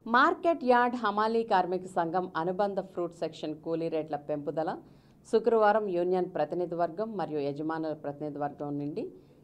market yard హమాలీ కార్మిక సంఘం అనుబంధ ఫ్రూట్ సెక్షన్ కూలీ రేట్ల పెంపుదల శుక్రవారం యూనియన్ ప్రతినిధి వర్గం మరియు యజమానుల ప్రతినిధి వర్గం నుండి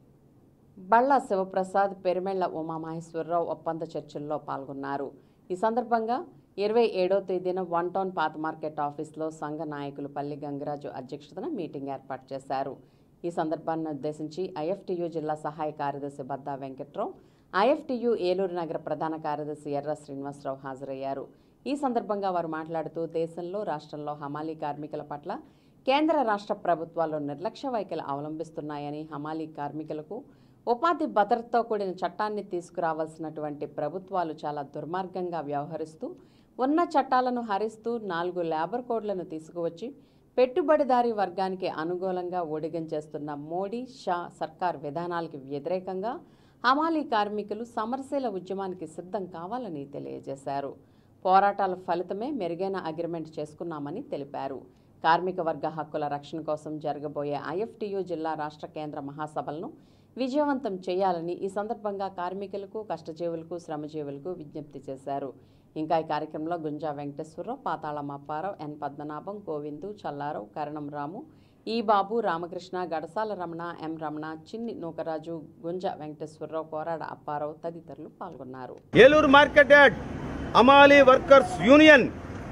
బళ్ళ శివప్రసాద్ పెరిమెళ్ల ఉమామహేశ్వరరావు ఒప్పంద చర్చల్లో పాల్గొన్నారు ఈ సందర్భంగా ఇరవై ఏడో తేదీన వన్ టౌన్ పాత మార్కెట్ ఆఫీస్లో సంఘ నాయకులు పల్లి గంగరాజు అధ్యక్షతన మీటింగ్ ఏర్పాటు చేశారు ఈ సందర్భాన్ని ఉద్దేశించి ఐఎఫ్టియు జిల్లా సహాయ కార్యదర్శి బద్దా వెంకట్రావు ఐఎఫ్టియు ఏలూరు నగర ప్రధాన కార్యదర్శి ఎర్ర శ్రీనివాసరావు హాజరయ్యారు ఈ సందర్భంగా వారు మాట్లాడుతూ దేశంలో రాష్ట్రంలో హమాలీ కార్మికుల పట్ల కేంద్ర రాష్ట్ర ప్రభుత్వాలు నిర్లక్ష్య వైఖరి అవలంబిస్తున్నాయని హమాలీ కార్మికులకు ఉపాధి భద్రతతో కూడిన చట్టాన్ని తీసుకురావాల్సినటువంటి ప్రభుత్వాలు చాలా దుర్మార్గంగా వ్యవహరిస్తూ ఉన్న చట్టాలను హరిస్తూ నాలుగు లేబర్ కోడ్లను తీసుకువచ్చి పెట్టుబడిదారీ వర్గానికి అనుకూలంగా ఊడిగం చేస్తున్న మోడీ షా సర్కార్ విధానాలకు వ్యతిరేకంగా హమాలీ కార్మికులు సమరశీల ఉద్యమానికి సిద్ధం కావాలని తెలియజేశారు పోరాటాల ఫలితమే మెరుగైన అగ్రిమెంట్ చేసుకున్నామని తెలిపారు కార్మిక వర్గ హక్కుల రక్షణ కోసం జరగబోయే ఐఎఫ్టియు జిల్లా రాష్ట్ర కేంద్ర మహాసభలను విజయవంతం చేయాలని ఈ సందర్భంగా కార్మికులకు కష్టజీవులకు శ్రమజీవులకు విజ్ఞప్తి చేశారు ఇంకా ఈ కార్యక్రమంలో గుంజా వెంకటేశ్వరరావు పాతాళం అప్పారావు ఎన్ పద్మనాభం గోవిందు చల్లారావు కరణం రాము ఈ బాబు రామకృష్ణ గడసాల రమణ ఎం రమణ చిన్ని నూకరాజు గుంజ వెంకటేశ్వరరావు కోరాడ అప్పారావు తదితరులు పాల్గొన్నారు ఏలూరు మార్కెట్ యార్డ్ అమాలి వర్కర్స్ యూనియన్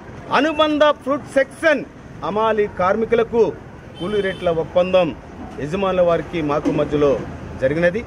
అనుబంధ ఫ్రూట్ సెక్షన్ అమాలి కార్మికులకు కూలీ రేట్ల ఒప్పందం యజమానుల వారికి మాకు మధ్యలో జరిగినది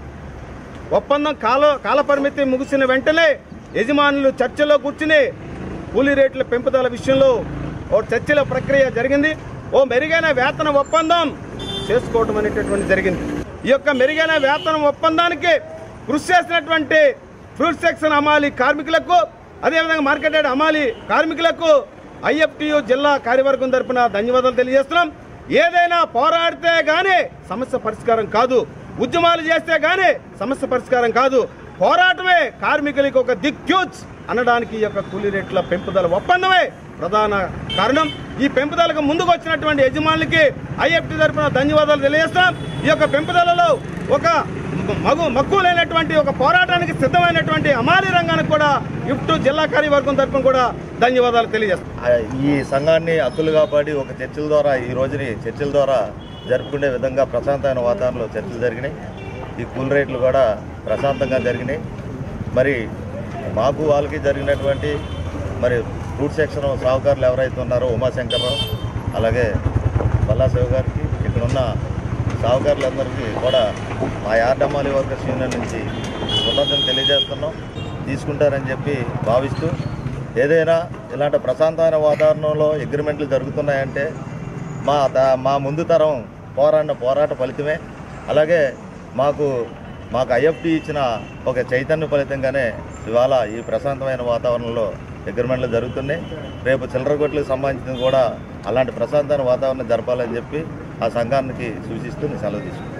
ఒప్పందం కాల కాలపరిమితి ముగిసిన వెంటనే యజమానులు చర్చలో కూర్చుని కూలీ రేట్ల పెంపుదల విషయంలో ఓ చర్చల ప్రక్రియ జరిగింది ఓ మెరుగైన వేతన ఒప్పందం చేసుకోవటం అనేటటువంటి జరిగింది ఈ యొక్క మెరుగైన వేతన ఒప్పందానికి కృషి చేసినటువంటి ఫ్రూట్ సెక్షన్ అమాలి కార్మికులకు అదేవిధంగా మార్కెట్ యార్డ్ అమాలి కార్మికులకు ఐఎఫ్టియు జిల్లా కార్యవర్గం తరపున ధన్యవాదాలు తెలియజేస్తున్నాం ఏదైనా పోరాడితే గానీ సమస్య పరిష్కారం కాదు ఉద్యమాలు చేస్తే గానీ సమస్య పరిష్కారం కాదు పోరాటమే కార్మికులకు ఒక దిక్యూచ్ అనడానికి ఈ యొక్క కూలీ రేట్ల పెంపుదల ఒప్పందమే ప్రధాన కారణం ఈ పెంపుదలకు ముందుకు వచ్చినటువంటి యజమానులకి ఐఎఫ్టి తరపున ధన్యవాదాలు తెలియజేస్తాం ఈ యొక్క పెంపుదలలో ఒక మగు మక్కువలైనటువంటి ఒక పోరాటానికి సిద్ధమైనటువంటి అమాలి రంగానికి కూడా ఇఫ్టు జిల్లా కార్యవర్గం తరపున కూడా ధన్యవాదాలు తెలియజేస్తాం ఆ, ఈ సంఘాన్ని హక్కులు కాపాడి ఒక చర్చల ద్వారా ఈ రోజుని చర్చల ద్వారా జరుపుకునే విధంగా ప్రశాంతమైన వాతావరణంలో చర్చలు జరిగినాయి ఈ కూల్ రేట్లు కూడా ప్రశాంతంగా జరిగినాయి మరి మాకు వాళ్ళకి జరిగినటువంటి మరి ఫ్రూట్ సెక్షన్ సాహుకారులు ఎవరైతే ఉన్నారో ఉమాశంకర్రావు అలాగే బల్లాశివ గారికి ఇక్కడ ఉన్న సాహుకారులందరికీ కూడా మా యార్డమాలి వర్కర్స్ యూనియన్ నుంచి ఉన్నతం తెలియజేస్తున్నాం తీసుకుంటారని చెప్పి భావిస్తూ ఏదైనా ఇలాంటి ప్రశాంతమైన వాతావరణంలో అగ్రిమెంట్లు జరుగుతున్నాయంటే మా త- మా ముందు తరం పోరాడిన పోరాట ఫలితమే అలాగే మాకు మాకు ఐఎఫ్టీ ఇచ్చిన ఒక చైతన్య ఫలితంగానే ఇవాళ ఈ ప్రశాంతమైన వాతావరణంలో అగ్రిమెంట్లు జరుగుతున్నాయి రేపు చిల్లర కొట్లకు సంబంధించిన కూడా అలాంటి ప్రశాంతమైన వాతావరణం జరపాలని చెప్పి ఆ సంఘానికి సూచిస్తూ నేను సెలవు తీసుకుంటాను